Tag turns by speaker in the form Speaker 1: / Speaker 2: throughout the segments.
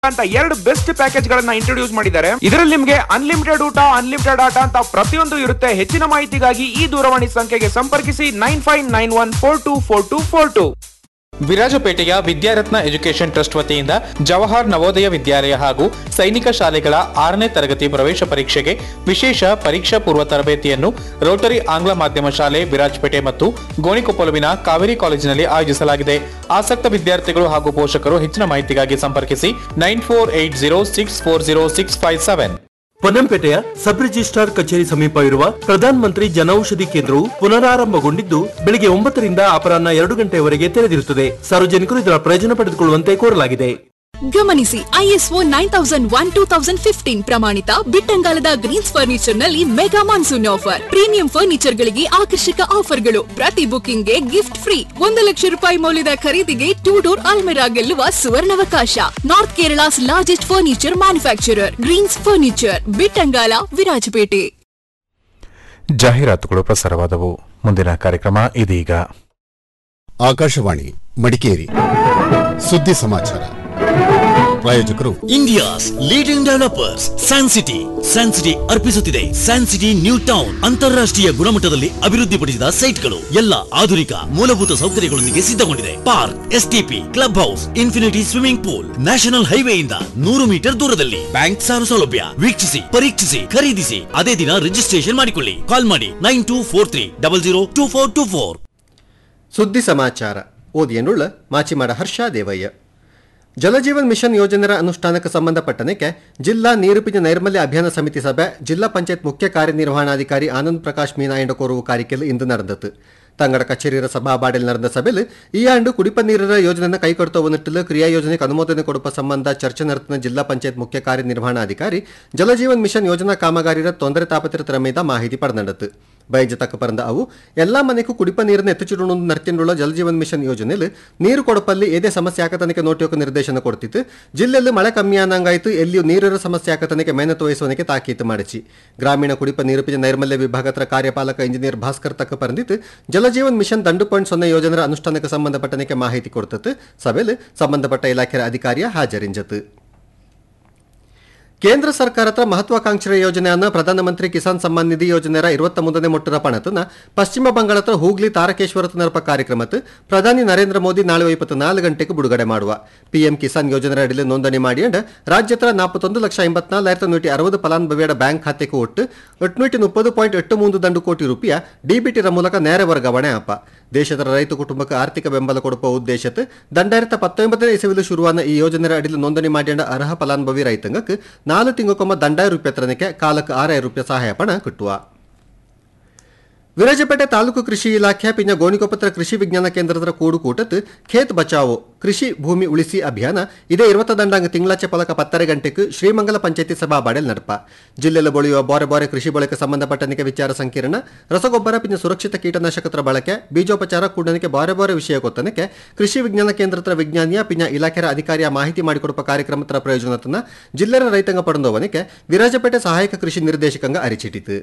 Speaker 1: ಅಂತ ಎರಡು best package ಗಳನ್ನ ಇಂಟ್ರೊಡ್ಯೂಸ್ ಮಾಡಿದ್ದಾರೆ ಇದರಲ್ಲಿ ನಿಮಗೆ ಅನ್ಲಿಮಿಟೆಡ್ ಊಟ ಅನ್ಲಿಮಿಟೆಡ್ ಆಟ ಅಂತ ಪ್ರತಿಯೊಂದು ಇರುತ್ತೆ ಹೆಚ್ಚಿನ ಮಾಹಿತಿಗಾಗಿ ಈ ದೂರವಾಣಿ ಸಂಖ್ಯೆಗೆ ಸಂಪರ್ಕಿಸಿ nine five nine one four two four two four two
Speaker 2: ವಿರಾಜಪೇಟೆಯ ವಿದ್ಯಾರತ್ನ ಎಜುಕೇಷನ್ ಟ್ರಸ್ಟ್ ವತಿಯಿಂದ ಜವಾಹರ್ ನವೋದಯ ವಿದ್ಯಾಲಯ ಹಾಗೂ ಸೈನಿಕ ಶಾಲೆಗಳ ಆರನೇ ತರಗತಿ ಪ್ರವೇಶ ಪರೀಕ್ಷೆಗೆ ವಿಶೇಷ ಪರೀಕ್ಷಾ ಪೂರ್ವ ತರಬೇತಿಯನ್ನು ರೋಟರಿ ಆಂಗ್ಲ ಮಾಧ್ಯಮ ಶಾಲೆ ವಿರಾಜಪೇಟೆ ಮತ್ತು ಗೋಣಿಕೊಪ್ಪಲುವಿನ ಕಾವೇರಿ ಕಾಲೇಜಿನಲ್ಲಿ ಆಯೋಜಿಸಲಾಗಿದೆ ಆಸಕ್ತ ವಿದ್ಯಾರ್ಥಿಗಳು ಹಾಗೂ ಪೋಷಕರು ಹೆಚ್ಚಿನ ಮಾಹಿತಿಗಾಗಿ ಸಂಪರ್ಕಿಸಿ nine four eight zero six four zero six five seven
Speaker 3: ಪೊನ್ನಂಪೇಟೆಯ ಸಬ್ ರಿಜಿಸ್ಟ್ರಾರ್ ಕಚೇರಿ ಸಮೀಪ ಇರುವ ಪ್ರಧಾನ ಮಂತ್ರಿ ಜನೌಷಧಿ ಕೇಂದ್ರವು ಪುನರಾರಂಭಗೊಂಡಿದ್ದು ಬೆಳಿಗ್ಗೆ ಒಂಬತ್ತರಿಂದ ಅಪರಾಹ್ನ ಎರಡು ಗಂಟೆಯವರೆಗೆ ತೆರೆದಿರುತ್ತದೆ ಸಾರ್ವಜನಿಕರು ಇದರ ಪ್ರಯೋಜನ ಪಡೆದುಕೊಳ್ಳುವಂತೆ ಕೋರಲಾಗಿದೆ
Speaker 4: ಗಮನಿಸಿ ISO nine thousand one two thousand fifteen ಪ್ರಮಾಣಿತ ಬಿಟ್ಟಂಗಾಲದ ಗ್ರೀನ್ಸ್ ಫರ್ನಿಚರ್ ನಲ್ಲಿ mega monsoon offer premium furniture ಗಳಿಗೆ ಆಕರ್ಷಕ ಆಫರ್ಗಳು ಪ್ರತಿ ಬುಕಿಂಗ್ಗೆ ಗಿಫ್ಟ್ ಫ್ರೀ ಒಂದು ಲಕ್ಷ ರೂಪಾಯಿ ಮೌಲ್ಯದ ಖರೀದಿಗೆ ಟೂ ಡೋರ್ ಅಲ್ಮೆರಾ ಗೆಲ್ಲುವ ಸುವರ್ಣಾವಕಾಶ north Kerala's largest furniture manufacturer Greens Furniture Bittangala Virajpet
Speaker 5: ಜಾಹೀರಾತುಗಳು ಪ್ರಸಾರವಾದವು ಮುಂದಿನ ಕಾರ್ಯಕ್ರಮ ಇದೀಗ
Speaker 6: ಆಕಾಶವಾಣಿ ಮಡಿಕೇರಿ ಸುದ್ದಿ ಸಮಾಚಾರ ಪ್ರಾಯೋಜಕರು
Speaker 7: India's leading developers San City San City ಅರ್ಪಿಸುತ್ತಿದೆ ಸ್ಯಾನ್ ಸಿಟಿ ನ್ಯೂ ಟೌನ್ ಅಂತಾರಾಷ್ಟ್ರೀಯ ಗುಣಮಟ್ಟದಲ್ಲಿ ಅಭಿವೃದ್ಧಿಪಡಿಸಿದ ಸೈಟ್ಗಳು ಎಲ್ಲ ಆಧುನಿಕ ಮೂಲಭೂತ ಸೌಕರ್ಯಗಳೊಂದಿಗೆ ಸಿದ್ಧಗೊಂಡಿದೆ park STP club house infinity swimming pool national ಹೈವೇಯಿಂದ ನೂರು ಮೀಟರ್ ದೂರದಲ್ಲಿ ಬ್ಯಾಂಕ್ ಸಾಲ ಸೌಲಭ್ಯ ವೀಕ್ಷಿಸಿ ಪರೀಕ್ಷಿಸಿ ಖರೀದಿಸಿ ಅದೇ ದಿನ ರಿಜಿಸ್ಟ್ರೇಷನ್ ಮಾಡಿಕೊಳ್ಳಿ ಕಾಲ್ ಮಾಡಿ nine two four three double zero two four two four
Speaker 8: ಸುದ್ದಿ ಸಮಾಚಾರ ಓದಿಯನುಳ್ಳ ಮಾಚಿಮಾಡ ಹರ್ಷ ದೇವಯ್ಯ ಜಲಜೀವನ್ ಮಿಷನ್ ಯೋಜನೆಯ ಅನುಷ್ಠಾನಕ್ಕೆ ಸಂಬಂಧಪಟ್ಟನಕ್ಕೆ ಜಿಲ್ಲಾ ನೀರುಪಿನ ನೈರ್ಮಲ್ಯ ಅಭಿಯಾನ ಸಮಿತಿ ಸಭೆ ಜಿಲ್ಲಾ ಪಂಚಾಯತ್ ಮುಖ್ಯ ಕಾರ್ಯನಿರ್ವಹಣಾಧಿಕಾರಿ ಆನಂದ್ ಪ್ರಕಾಶ್ ಮೀನಾಯಂಡ ಕೋರುವ ಕಾರಿಕೆಲ್ ಇಂದು ನಡೆದತು ತಂಗಡ ಕಚೇರಿಯ ಸಭಾಬಾಡಿಲ್ ನಡೆದ ಸಭೆಯಲ್ಲಿ ಈ ಆಂಡು ಕುಡಿಪ ನೀರಿನ ಯೋಜನೆಯನ್ನು ಕೈಕೊಡುವ ನಿಟ್ಟಿನಲ್ಲಿ ಕ್ರಿಯಾ ಯೋಜನೆಗೆ ಅನುಮೋದನೆ ಕೊಡುವ ಸಂಬಂಧ ಚರ್ಚೆ ನಡೆಸಿದ ಜಿಲ್ಲಾ ಪಂಚಾಯತ್ ಮುಖ್ಯ ಕಾರ್ಯನಿರ್ವಹಣಾಧಿಕಾರಿ ಜಲಜೀವನ್ ಮಿಷನ್ ಯೋಜನಾ ಕಾಮಗಾರಿಯ ತೊಂದರೆ ತಾಪತ್ರತರ మీద ಮಾಹಿತಿ ಪಡೆದಂಡತು ಬೈಜ ತಕ್ಕ ಪರಂದ ಅವು ಎಲ್ಲಾ ಮನೆಗೂ ಕುಡಿಪ ನೀರನ್ನು ಎತ್ತಿಚಿಡುವ ನರ್ತಿಂಡುಳ್ಳ ಜಲಜೀವನ್ ಮಿಷನ್ ಯೋಜನೆಯಲ್ಲಿ ನೀರು ಕೊಡಪಲ್ಲಿ ಏದೇ ಸಮಸ್ಯೆ ಆಕತನಿಗೆ ನೋಟಿಯೋಕ ನಿರ್ದೇಶನ ಕೊಡ್ತಿತ್ತು ಜಿಲ್ಲೆಯಲ್ಲಿ ಮಳೆ ಕಮ್ಮಿ ಆನಂಗಾಯ್ತು ಎಲ್ಲಿಯೂ ನೀರಿನ ಸಮಸ್ಯೆ ಆಕತನಿಗೆ ಮೇನತ್ತು ವಹಿಸುವನಿಗೆ ತಾಕೀತು ಮಾಡಿಸಿ ಗ್ರಾಮೀಣ ಕುಡಿಪ ನೀರುಪಿನ ನೈರ್ಮಲ್ಯ ವಿಭಾಗದ ಕಾರ್ಯಪಾಲಕ ಇಂಜಿನಿಯರ್ ಭಾಸ್ಕರ್ ತಕ್ಕ ಪರಂದಿತ್ತು ಜಲಜೀವನ್ ಮಿಷನ್ ದಂಡು ಪಾಯಿಂಟ್ ಸೊನ್ನೆ ಯೋಜನೆಯ ಅನುಷ್ಠಾನಕ್ಕೆ ಸಂಬಂಧಪಟ್ಟನಿಗೆ ಮಾಹಿತಿ ಕೊಡ್ತತ್ತು ಸಭೆಯಲ್ಲಿ ಸಂಬಂಧಪಟ್ಟ ಇಲಾಖೆಯ ಅಧಿಕಾರಿಯ ಹಾಜರಿಂಜತು ಕೇಂದ್ರ ಸರ್ಕಾರದ ಮಹತ್ವಾಕಾಂಕ್ಷೆಯ ಯೋಜನೆಯನ್ನ ಪ್ರಧಾನಮಂತ್ರಿ ಕಿಸಾನ್ ಸಮ್ಮಾನ್ ನಿಧಿ ಯೋಜನೆಯ ಇರುವತ್ತ ಮುಂದನೆ ಮುಟ್ಟರ ಪಣತನ ಪಶ್ಚಿಮ ಬಂಗಾಳದ ಹೂಗ್ಲಿ ತಾರಕೇಶ್ವರ ನರಪ ಕಾರ್ಯಕ್ರಮತ್ತು ಪ್ರಧಾನಿ ನರೇಂದ್ರ ಮೋದಿ ನಾಳೆ ಇಪ್ಪತ್ತು ನಾಲ್ಕು ಗಂಟೆಗೆ ಬಿಡುಗಡೆ ಮಾಡುವ ಪಿಎಂ ಕಿಸಾನ್ ಯೋಜನೆ ಅಡಿಯಲ್ಲಿ ನೋಂದಣಿ ಮಾಡಿಯಂಡ ರಾಜ್ಯದ ನಾற்பತ್ತೊಂದು ಲಕ್ಷ ಎಂಬತ್ನಾಲ್ಕಾಯಿರത്തി ನೂറ്റി ಅರವತ್ತು ಫಲಾನುಭವಿಯರ ಬ್ಯಾಂಕ್ ಖಾತೆಗೆ ಒಟ್ಟು ಎಟ್ನೂറ്റി ಮುಪ್ಪದು ಪಾಯಿಂಟ್ ಎಟ್ಟು ಮೂರು ದಂಡು ಕೋಟಿ ರೂಪಾಯಿ ಡಿಬಿಟಿರ ಮೂಲಕ ನೇರ ವರ್ಗಾವಣೆ ಆಪ ದೇಶದ ರೈತ ಕುಟುಂಬಕ್ಕೆ ಆರ್ಥಿಕ ಬೆಂಬಲ ಕೊಡುವ ಉದ್ದೇಶತ್ ದಂಡಾಯಿರತ್ತ ಪತ್ತೊಂಬತ್ತನೇ ಇಸವಿಲು ಶುರುವಾನ ಈ ಯೋಜನೆಯ ಅಡಿಯಲ್ಲಿ ನೋಂದಣಿ ಮಾಡಿಯಂಡ ಅರ್ಹ ಫಲಾನುಭವಿ ರೈತಂಗಕ್ಕೆ ನಾಲ್ಕು ತಿಂಗೊಮ್ಮ ದಂಡಾಯ ರೂಪಾಯಿ ತರನಿಕೆ ಕಾಲಕ್ಕೆ ಆರಾಯ ರೂಪಾಯಿ ಸಹಾಯ ಪಣ ಕಿಟ್ಟುವ ವಿರಾಜಪೇಟೆ ತಾಲೂಕು ಕೃಷಿ ಇಲಾಖೆ ಪಿಂಜ ಗೋಣಿಕೊಪ್ಪತ್ರ ಕೃಷಿ ವಿಜ್ಞಾನ ಕೇಂದ್ರದ ಕೂಡು ಕೂಟತ್ ಖೇತ್ ಬಚಾವೋ ಕೃಷಿ ಭೂಮಿ ಉಳಿಸಿ ಅಭಿಯಾನ ಇದೇ ಇರುವತ್ತ ದಂಡಾಂಗ ತಿಂಗಳಾಚೆ ಪಲಕ ಪತ್ತರ ಗಂಟೆಗೆ ಶ್ರೀಮಂಗಲ ಪಂಚಾಯತಿ ಸಭಾ ಬಾಡೆಲ್ ನಡಪ ಜಿಲ್ಲೆಯಲ್ಲಿ ಬೆಳೆಯುವ ಬಾರೆ ಬಾರೆ ಕೃಷಿ ಬಳಕೆ ಸಂಬಂಧಪಟ್ಟನಿಗೆ ವಿಚಾರ ಸಂಕಿರಣ ರಸಗೊಬ್ಬರ ಪಿಂಜ ಸುರಕ್ಷಿತ ಕೀಟನಾಶಕತ್ರ ಬಳಕೆ ಬೀಜೋಪಚಾರ ಕೂಡನಿಗೆ ಬಾರೆ ಬಾರೆ ವಿಷಯ ಗೊತ್ತನಕ್ಕೆ ಕೃಷಿ ವಿಜ್ಞಾನ ಕೇಂದ್ರದ ವಿಜ್ಞಾನಿಯ ಪಿಂಜ ಇಲಾಖೆಯ ಅಧಿಕಾರಿಯ ಮಾಹಿತಿ ಮಾಡಿಕೊಡುವ ಕಾರ್ಯಕ್ರಮದ ಪ್ರಯೋಜನತನ ಜಿಲ್ಲೆಯ ರೈತಾಂಗ ಪಡೆದವನಿಗೆ ವಿರಾಜಪೇಟೆ ಸಹಾಯಕ ಕೃಷಿ ನಿರ್ದೇಶಕಂಗ ಅರಿಚಿಟ್ಟಿತು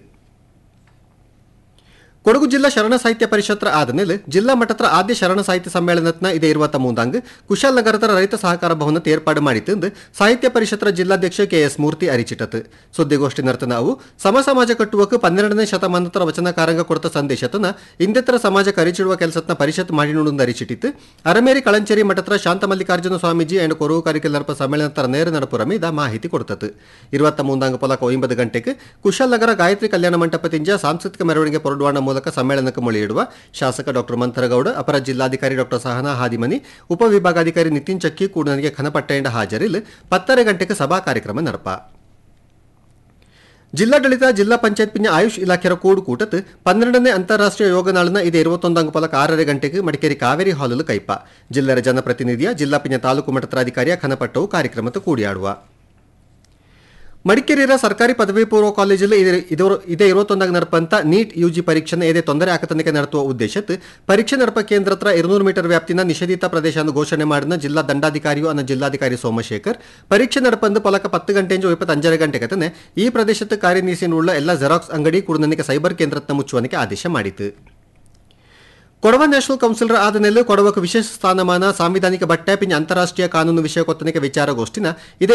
Speaker 8: ಕೊಡಗು ಜಿಲ್ಲಾ ಶರಣ ಸಾಹಿತ್ಯ ಪರಿಷತ್ತರ ಆದಮೇಲೆ ಜಿಲ್ಲಾ ಮಟ್ಟದ ಆದ್ಯ ಶರಣ ಸಾಹಿತ್ಯ ಸಮ್ಮೇಳನತ್ನ ಇದೇ ಇರುವತ್ತ ಮೂಂದಾಂಗ್ ಕುಶಾಲನಗರದ ರೈತ ಸಹಕಾರ ಭವನದ ಏರ್ಪಾಡು ಮಾಡಿತ್ತು ಸಾಹಿತ್ಯ ಪರಿಷತ್ತರ ಜಿಲ್ಲಾಧ್ಯಕ್ಷ ಕೆಎಸ್ ಮೂರ್ತಿ ಅರಿಚಿಟ್ಟತು ಸುದ್ದಿಗೋಷ್ಠಿ ನರ್ತನ ಅವು ಸಮ ಸಮಾಜ ಕಟ್ಟುವಕ್ಕೆ ಪನ್ನೆರಡನೇ ಶತಮಾನತರ ವಚನಕಾರಂಗ ಕೊಡ್ತ ಸಂದೇಶತನ ಇಂದೆತ್ತರ ಸಮಾಜಕ್ಕೆ ಅರಿಚಿಡುವ ಕೆಲಸತ್ನ ಪರಿಷತ್ ಮಾಡಿನುಂದು ಅರಿಚಿಟ್ಟಿತ್ತು ಅರಮೇರಿ ಕಳಂಚೇರಿ ಮಠತ್ರ ಶಾಂತ ಮಲ್ಲಿಕಾರ್ಜುನ ಸ್ವಾಮೀಜಿ ಅಂಡ್ ಕೊರವು ಕಾರಿಕೆ ನರಪ ಸಮ್ಮೇಳನತರ ನೇರ ನಡಪುರ ಮೀದ ಮಾಹಿತಿ ಕೊಡ್ತತು ಇರುವತ್ತ ಮೂಂದಾಂಗ ಪೊಲಕ ಒಂಬತ್ತು ಗಂಟೆಗೆ ಕುಶಾಲನಗರ ಗಾಯತ್ರಿ ಕಲ್ಯಾಣ ಮಂಟಪದಿಂದ ಸಾಂಸ್ಕೃತಿಕ ಮೆರವಣಿಗೆ ಹೊರಡುವ ಮೂಲಕ ಸಮ್ಮೇಳನಕ್ಕೆ ಮೊಳೆಯಿಡುವ ಶಾಸಕ ಡಾಕ್ಟರ್ ಮಂಥರಗೌಡ ಅಪರ ಜಿಲ್ಲಾಧಿಕಾರಿ ಡಾಕ್ಟರ್ ಸಹನಾ ಹಾದಿಮನಿ ಉಪವಿಭಾಗಾಧಿಕಾರಿ ನಿತಿನ್ ಚಕ್ಕಿ ಕೂಡನಿಗೆ ಖನಪಟ್ಟೆಂಡ ಹಾಜರಿಲ್ ಪತ್ತರ ಗಂಟೆಗೆ ಸಭಾ ಕಾರ್ಯಕ್ರಮ ನಡಪ ಜಿಲ್ಲಾಡಳಿತ ಜಿಲ್ಲಾ ಪಂಚಾಯತ್ ಪಿಂಜ ಆಯುಷ್ ಇಲಾಖೆಯ ಕೂಡು ಕೂಟತ್ ಪನ್ನೆರಡನೇ ಅಂತಾರಾಷ್ಟ್ರೀಯ ಯೋಗ ನಾಳಿನ ಇದೇ ಇರುವತ್ತೊಂದು ಪಲಕ ಆರರ ಗಂಟೆಗೆ ಮಡಿಕೇರಿ ಕಾವೇರಿ ಹಾಲಲು ಕೈಪ ಜಿಲ್ಲೆಯ ಜನಪ್ರತಿನಿಧಿಯ ಜಿಲ್ಲಾ ಪಿಂಜ ತಾಲೂಕು ಮಟ್ಟದ ಅಧಿಕಾರಿಯ ಖನಪಟ್ಟವು ಕಾರ್ಯಕ್ರಮದ ಕೂಡಿಯಾಡುವ ಮಡಿಕೇರಿಯ ಸರ್ಕಾರಿ ಪದವಿ ಪೂರ್ವ ಕಾಲೇಜಲ್ಲಿ ಇದೇ- ಇದೇ- ಇದೇ ಇರುವತ್ತೊಂದಾಗ ನಡಪಂತ ನೀಟ್ ಯುಜಿ ಪರೀಕ್ಷೆನ ಏದೇ ತೊಂದರೆ ಆಕತನಿಕೆ ನಡೆಸುವ ಉದ್ದೇಶತ್ ಪರೀಕ್ಷೆ ನಡಪ ಕೇಂದ್ರ ಹತ್ರ ഇരുന്നൂറ് ಮೀಟರ್ ವ್ಯಾಪ್ತಿನ ನಿಷೇಧಿತ ಪ್ರದೇಶ ಘೋಷಣೆ ಮಾಡಿದ ಜಿಲ್ಲಾ ದಂಡಾಧಿಕಾರಿಯು ಅನ್ನ ಜಿಲ್ಲಾಧಿಕಾರಿ ಸೋಮಶೇಖರ್ ಪರೀಕ್ಷೆ ನಡಪಂದು ಪಲಕ ಪತ್ತು ಗಂಟೆಯಿಂದ ಇಪ್ಪತ್ತಂಜರ ಗಂಟೆ ಕತನೆ ಈ ಪ್ರದೇಶದ ಕಾರ್ಯನಿರ್ವಹಿಸಿനുള്ള ಎಲ್ಲ ಜೆರಾಕ್ಸ್ ಅಂಗಡಿ ಕೂಡನನಿಗೆ ಸೈಬರ್ ಕೇಂದ್ರತ್ನ ಮುಚ್ಚುವನಿಗೆ ಆದೇಶ ಮಾಡಿತು ಕೊಡವ ನ್ಯಾಷನಲ್ ಕೌನ್ಸಿಲರ್ ಆದ ನೆಲೆ ಕೊಡವಕ್ಕೆ ವಿಶೇಷ ಸ್ಥಾನಮಾನ ಸಾಂವಿಧಾನಿಕ ಬಟ್ಟೆ ಪಿಂಜ ಅಂತಾರಾಷ್ಟ್ರೀಯ ಕಾನೂನು ವಿಷಯ ಕೊತ್ತನಿಗೆ ವಿಚಾರಗೋಷ್ಠಿನ ಇದೇ